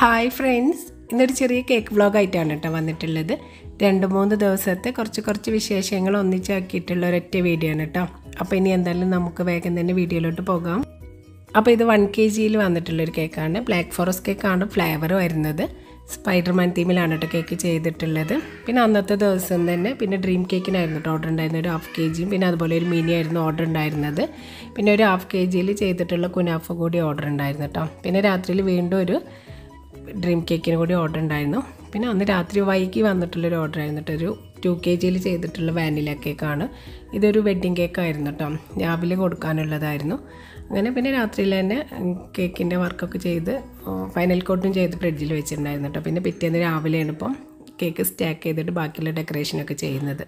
hi friends ഇന്നൊരു ചെറിയ cake വ്ളോഗായിട്ടാണ് കേട്ടോ വന്നിട്ടുള്ളത് രണ്ട് മൂന്ന് ദിവസത്തെ കുറച്ച് കുറച്ച് വിശേഷങ്ങൾ ഒന്നിച്ചാക്കിയിട്ടുള്ള ഒരൊറ്റ വീഡിയോ ആണ് കേട്ടോ അപ്പോൾ ഇനി എന്തായാലും നമുക്ക് വേഗം തന്നെ വീഡിയോയിലോട്ട് പോകാം അപ്പോൾ ഇത് വൺ കെ ജിയിൽ വന്നിട്ടുള്ളൊരു കേക്കാണ് ബ്ലാക്ക് ഫോറസ്റ്റ് കേക്കാണ് ഫ്ലേവർ വരുന്നത് സ്പൈഡർമാൻ തീമിലാണ് കേട്ടോ കേക്ക് ചെയ്തിട്ടുള്ളത് പിന്നെ അന്നത്തെ ദിവസം തന്നെ പിന്നെ ഡ്രീം കേക്കിനായിരുന്നു കേട്ടോ ഓർഡർ ഉണ്ടായിരുന്നത് ഒരു ഹാഫ് കെ ജിയും പിന്നെ അതുപോലെ ഒരു മിനി ആയിരുന്നു ഓർഡർ ഉണ്ടായിരുന്നത് പിന്നെ ഒരു ഹാഫ് കെ ജിയിൽ ചെയ്തിട്ടുള്ള കുനാഫ കൂടി ഓർഡർ ഉണ്ടായിരുന്നു കേട്ടോ പിന്നെ രാത്രിയിൽ വീണ്ടും ഒരു ഡ്രീം കേക്കിന് കൂടി ഓർഡർ ഉണ്ടായിരുന്നു പിന്നെ അന്ന് രാത്രി വൈകി വന്നിട്ടുള്ളൊരു ഓർഡർ ആയിരുന്നു കേട്ടോ ഒരു ടു കെ ജിയിൽ ചെയ്തിട്ടുള്ള വാനില കേക്കാണ് ഇതൊരു വെഡ്ഡിങ് കേക്കായിരുന്നു കേട്ടോ രാവിലെ കൊടുക്കാനുള്ളതായിരുന്നു അങ്ങനെ പിന്നെ രാത്രിയിൽ തന്നെ കേക്കിൻ്റെ വർക്കൊക്കെ ചെയ്ത് ഫൈനൽ കോട്ടും ചെയ്ത് ഫ്രിഡ്ജിൽ വെച്ചിട്ടുണ്ടായിരുന്നു കേട്ടോ പിന്നെ പിറ്റേന്ന് രാവിലെയാണ് ഇപ്പം കേക്ക് സ്റ്റാക്ക് ചെയ്തിട്ട് ബാക്കിയുള്ള ഡെക്കറേഷനൊക്കെ ചെയ്യുന്നത്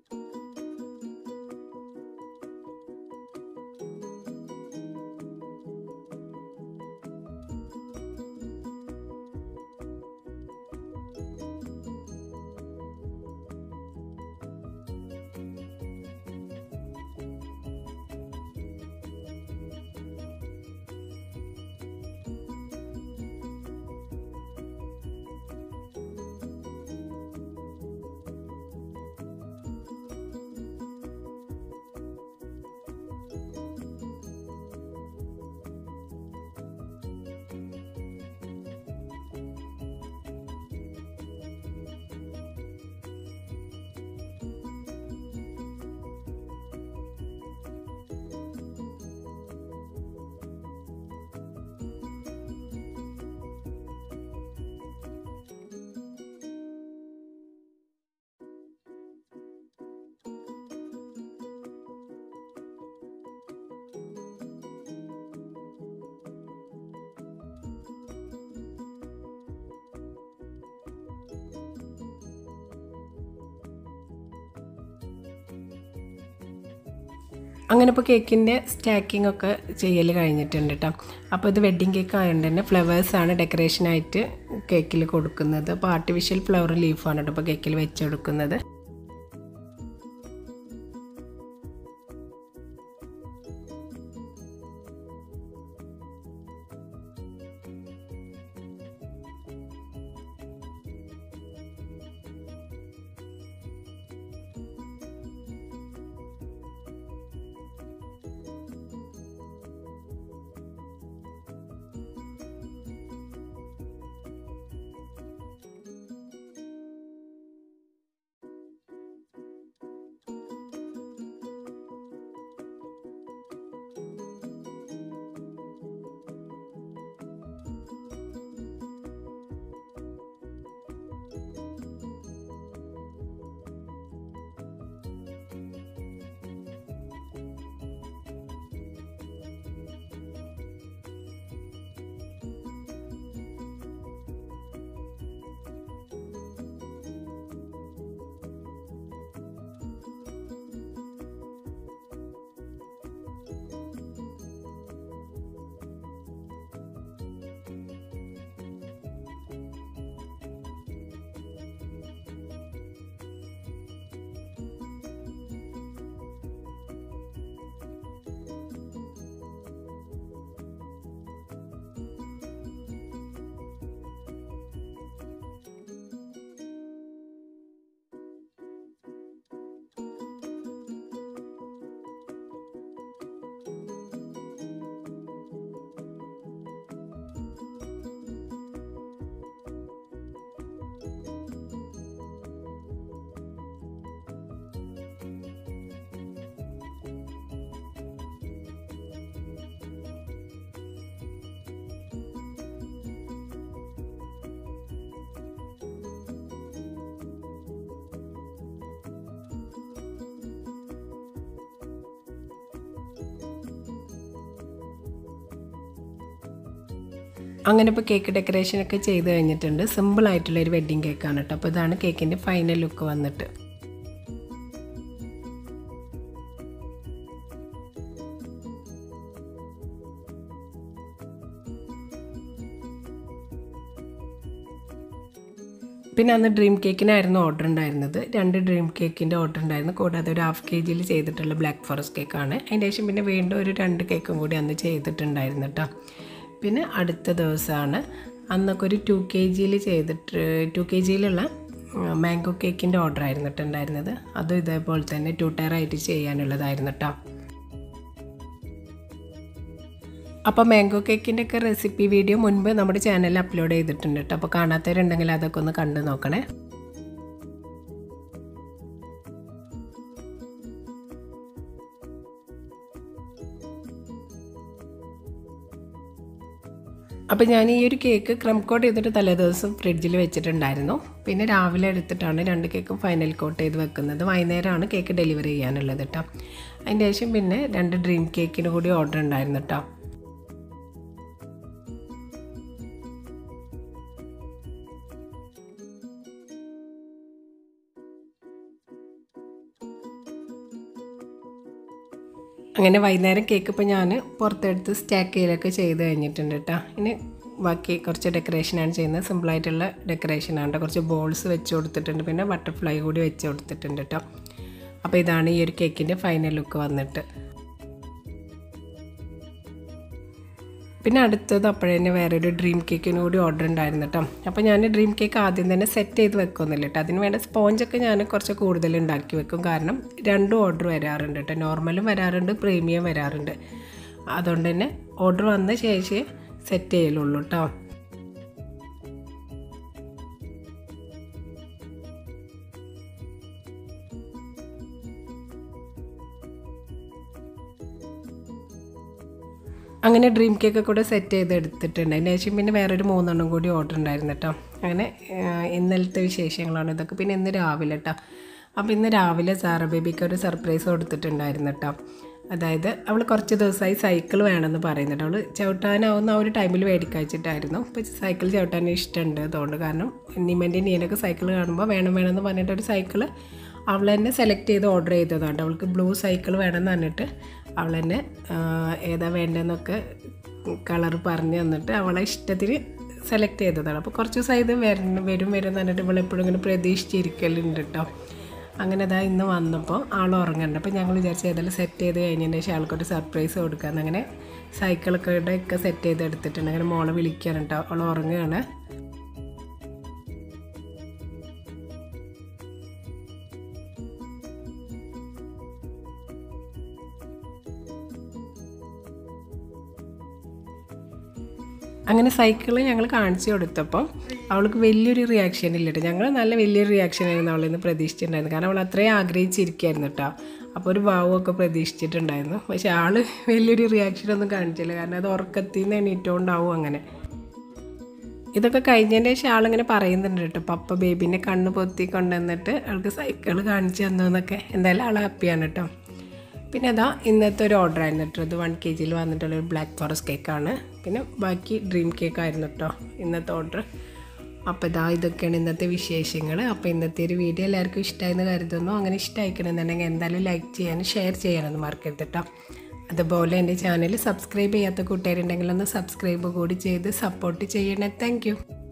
അങ്ങനെ ഇപ്പോൾ കേക്കിൻ്റെ സ്റ്റാക്കിംഗ് ഒക്കെ ചെയ്യൽ കഴിഞ്ഞിട്ടുണ്ട് കേട്ടോ അപ്പോൾ ഇത് വെഡ്ഡിങ് കേക്ക് ആയതുകൊണ്ട് തന്നെ ഫ്ലവേഴ്സാണ് ഡെക്കറേഷനായിട്ട് കേക്കിൽ കൊടുക്കുന്നത് അപ്പോൾ ആർട്ടിഫിഷ്യൽ ഫ്ലവർ ലീഫാണ് കേട്ടോ ഇപ്പോൾ കേക്കിൽ വെച്ച് കൊടുക്കുന്നത് അങ്ങനെ ഇപ്പോൾ കേക്ക് ഡെക്കറേഷനൊക്കെ ചെയ്ത് കഴിഞ്ഞിട്ടുണ്ട് സിമ്പിൾ ആയിട്ടുള്ള ഒരു വെഡ്ഡിങ് കേക്കാണ് കേട്ടോ അപ്പോൾ ഇതാണ് കേക്കിൻ്റെ ഫൈനൽ ലുക്ക് വന്നിട്ട് പിന്നെ അന്ന് ഡ്രീം കേക്കിനായിരുന്നു ഓർഡർ ഉണ്ടായിരുന്നത് രണ്ട് ഡ്രീം കേക്കിൻ്റെ ഓർഡർ ഉണ്ടായിരുന്നു കൂടാതെ ഒരു ഹാഫ് കെ ജിയിൽ ചെയ്തിട്ടുള്ള ബ്ലാക്ക് ഫോറസ്റ്റ് കേക്കാണ് അതിൻ്റെ ശേഷം പിന്നെ വീണ്ടും ഒരു രണ്ട് കേക്കും കൂടി അന്ന് ചെയ്തിട്ടുണ്ടായിരുന്നു കേട്ടോ പിന്നെ അടുത്ത ദിവസമാണ് അന്നൊക്കെ ഒരു ടു കെ ജിയിൽ ചെയ്തിട്ട് ടു കെ ജിയിലുള്ള മാംഗോ കേക്കിൻ്റെ ഓർഡർ ആയിരുന്നു കേട്ടോ ഉണ്ടായിരുന്നത് അതും ഇതേപോലെ തന്നെ ടു ടയറായിട്ട് ചെയ്യാനുള്ളതായിരുന്നു കേട്ടോ അപ്പോൾ മാംഗോ കേക്കിൻ്റെ ഒക്കെ റെസിപ്പി വീഡിയോ മുൻപ് നമ്മുടെ ചാനലിൽ അപ്ലോഡ് ചെയ്തിട്ടുണ്ട് കേട്ടോ അപ്പോൾ കാണാത്തവരുണ്ടെങ്കിൽ അതൊക്കെ ഒന്ന് കണ്ടു നോക്കണേ അപ്പോൾ ഞാൻ ഈ ഒരു കേക്ക് ക്രം കോട്ട് ചെയ്തിട്ട് തലേദിവസം ഫ്രിഡ്ജിൽ വെച്ചിട്ടുണ്ടായിരുന്നു പിന്നെ രാവിലെ എടുത്തിട്ടാണ് രണ്ട് കേക്കും ഫൈനൽ കോട്ട് ചെയ്ത് വെക്കുന്നത് വൈകുന്നേരമാണ് കേക്ക് ഡെലിവറി ചെയ്യാനുള്ളത് കേട്ടോ അതിൻ്റെ ശേഷം പിന്നെ രണ്ട് ഡ്രീം കേക്കിന് കൂടി ഓർഡർ ഉണ്ടായിരുന്നു കേട്ടോ അങ്ങനെ വൈകുന്നേരം കേക്ക് ഇപ്പോൾ ഞാൻ പുറത്തെടുത്ത് സ്റ്റാക്ക് ചെയ്യലൊക്കെ ചെയ്ത് കഴിഞ്ഞിട്ടുണ്ട് കേട്ടോ ഇനി ബാക്കി കുറച്ച് ഡെക്കറേഷനാണ് ചെയ്യുന്നത് സിമ്പിളായിട്ടുള്ള ഡെക്കറേഷനാണ് കേട്ടോ കുറച്ച് ബോൾസ് വെച്ച് കൊടുത്തിട്ടുണ്ട് പിന്നെ ബട്ടർഫ്ലൈ കൂടി വെച്ച് കൊടുത്തിട്ടുണ്ട് കേട്ടോ അപ്പോൾ ഇതാണ് ഈ ഒരു കേക്കിൻ്റെ ഫൈനൽ ലുക്ക് വന്നിട്ട് പിന്നെ അടുത്തത് അപ്പോഴേ തന്നെ വേറെ ഒരു ഡ്രീം കേക്കിന് കൂടി ഓർഡർ ഉണ്ടായിരുന്നു കേട്ടോ അപ്പോൾ ഞാൻ ഡ്രീം കേക്ക് ആദ്യം തന്നെ സെറ്റ് ചെയ്ത് വെക്കുന്നില്ല കേട്ടോ അതിന് വേണ്ട സ്പോഞ്ചൊക്കെ ഞാൻ കുറച്ച് കൂടുതൽ ഉണ്ടാക്കി വെക്കും കാരണം രണ്ടും ഓർഡർ വരാറുണ്ട് കേട്ടോ നോർമലും വരാറുണ്ട് പ്രീമിയം വരാറുണ്ട് അതുകൊണ്ട് തന്നെ ഓർഡർ വന്ന ശേഷം സെറ്റ് ചെയ്യലുള്ളൂ കേട്ടോ അങ്ങനെ ഡ്രീം കേക്ക് കൂടെ സെറ്റ് ചെയ്ത് എടുത്തിട്ടുണ്ട് അതിന് ശേഷം പിന്നെ വേറൊരു മൂന്നെണ്ണം കൂടി ഓർഡർ ഉണ്ടായിരുന്നു കേട്ടോ അങ്ങനെ ഇന്നലത്തെ വിശേഷങ്ങളാണ് ഇതൊക്കെ പിന്നെ ഇന്ന് രാവിലെ കേട്ടോ അപ്പോൾ ഇന്ന് രാവിലെ സാറ ബേബിക്ക് ഒരു സർപ്രൈസ് കൊടുത്തിട്ടുണ്ടായിരുന്നു കേട്ടോ അതായത് അവൾ കുറച്ച് ദിവസമായി സൈക്കിൾ വേണമെന്ന് പറയുന്നുണ്ട് അവൾ ചവിട്ടാനാവുന്ന ആ ഒരു ടൈമിൽ മേടിക്കഴിച്ചിട്ടായിരുന്നു ഇപ്പോൾ സൈക്കിൾ ചവിട്ടാൻ ഇഷ്ടമുണ്ട് അതുകൊണ്ട് കാരണം നിമൻ്റെ നീനൊക്കെ സൈക്കിൾ കാണുമ്പോൾ വേണം വേണമെന്ന് പറഞ്ഞിട്ട് ഒരു സൈക്കിൾ അവൾ തന്നെ സെലക്ട് ചെയ്ത് ഓർഡർ ചെയ്തതാണ് അവൾക്ക് ബ്ലൂ സൈക്കിൾ വേണമെന്ന് പറഞ്ഞിട്ട് അവൾ തന്നെ ഏതാ വേണ്ടതെന്നൊക്കെ കളർ പറഞ്ഞു തന്നിട്ട് അവളെ ഇഷ്ടത്തിന് സെലക്ട് ചെയ്തതാണ് അപ്പോൾ കുറച്ച് ദിവസം ഇത് വരും വരും വരും എന്ന് പറഞ്ഞിട്ട് ഇവളെപ്പോഴും ഇങ്ങനെ പ്രതീക്ഷിച്ചിരിക്കലുണ്ട് കേട്ടോ അങ്ങനെ അതാ ഇന്ന് വന്നപ്പോൾ ആൾ ഉറങ്ങണ്ട അപ്പോൾ ഞങ്ങൾ വിചാരിച്ചു ഏതായാലും സെറ്റ് ചെയ്ത് കഴിഞ്ഞതിന് ശേഷം ആൾക്കൊരു സർപ്രൈസ് കൊടുക്കാമെന്ന് അങ്ങനെ സൈക്കിളൊക്കെ ഒക്കെ സെറ്റ് ചെയ്ത് എടുത്തിട്ടുണ്ട് അങ്ങനെ മോളെ വിളിക്കുകയാണ് കേട്ടോ അവൾ ഉറങ്ങുകയാണ് അങ്ങനെ സൈക്കിൾ ഞങ്ങൾ കാണിച്ചു കൊടുത്തപ്പോൾ അവൾക്ക് വലിയൊരു റിയാക്ഷൻ ഇല്ല കേട്ടോ ഞങ്ങൾ നല്ല വലിയൊരു റിയാക്ഷൻ ആയിരുന്നു അവളിൽ നിന്ന് പ്രതീക്ഷിച്ചിട്ടുണ്ടായിരുന്നു കാരണം അവൾ അത്രയും ആഗ്രഹിച്ചിരിക്കുകയായിരുന്നു കേട്ടോ അപ്പോൾ ഒരു ഭാവമൊക്കെ പ്രതീക്ഷിച്ചിട്ടുണ്ടായിരുന്നു പക്ഷെ ആൾ വലിയൊരു റിയാക്ഷനൊന്നും കാണിച്ചില്ല കാരണം അത് ഉറക്കത്തിൽ നിന്ന് എണീറ്റുകൊണ്ടാവും അങ്ങനെ ഇതൊക്കെ കഴിഞ്ഞതിൻ്റെ ശേഷം ആളിങ്ങനെ പറയുന്നുണ്ട് കേട്ടോ പപ്പ ബേബീനെ കണ്ണ് പൊത്തി കൊണ്ടുവന്നിട്ട് ആൾക്ക് സൈക്കിൾ കാണിച്ചു തന്നു എന്നൊക്കെ എന്തായാലും ആൾ ഹാപ്പിയാണ് കേട്ടോ പിന്നെ അതാ ഇന്നത്തെ ഒരു ഓർഡർ ആയിരുന്നു കേട്ടോ ഇത് വൺ കെ ജിയിൽ വന്നിട്ടുള്ള ഒരു ബ്ലാക്ക് ഫോറസ്റ്റ് കേക്കാണ് പിന്നെ ബാക്കി ഡ്രീം കേക്ക് ആയിരുന്നു കേട്ടോ ഇന്നത്തെ ഓർഡർ അപ്പോൾ ഇതാ ഇതൊക്കെയാണ് ഇന്നത്തെ വിശേഷങ്ങൾ അപ്പോൾ ഇന്നത്തെ ഒരു വീഡിയോ എല്ലാവർക്കും ഇഷ്ടമായെന്ന് കരുതുന്നു അങ്ങനെ ഇഷ്ടമായിക്കണമെന്നുണ്ടെങ്കിൽ എന്തായാലും ലൈക്ക് ചെയ്യാനും ഷെയർ ചെയ്യാനൊന്നും മറക്കരുത് കേട്ടോ അതുപോലെ എൻ്റെ ചാനൽ സബ്സ്ക്രൈബ് ചെയ്യാത്ത കൂട്ടുകാരുണ്ടെങ്കിൽ ഒന്ന് സബ്സ്ക്രൈബ് കൂടി ചെയ്ത് സപ്പോർട്ട് ചെയ്യണേ താങ്ക്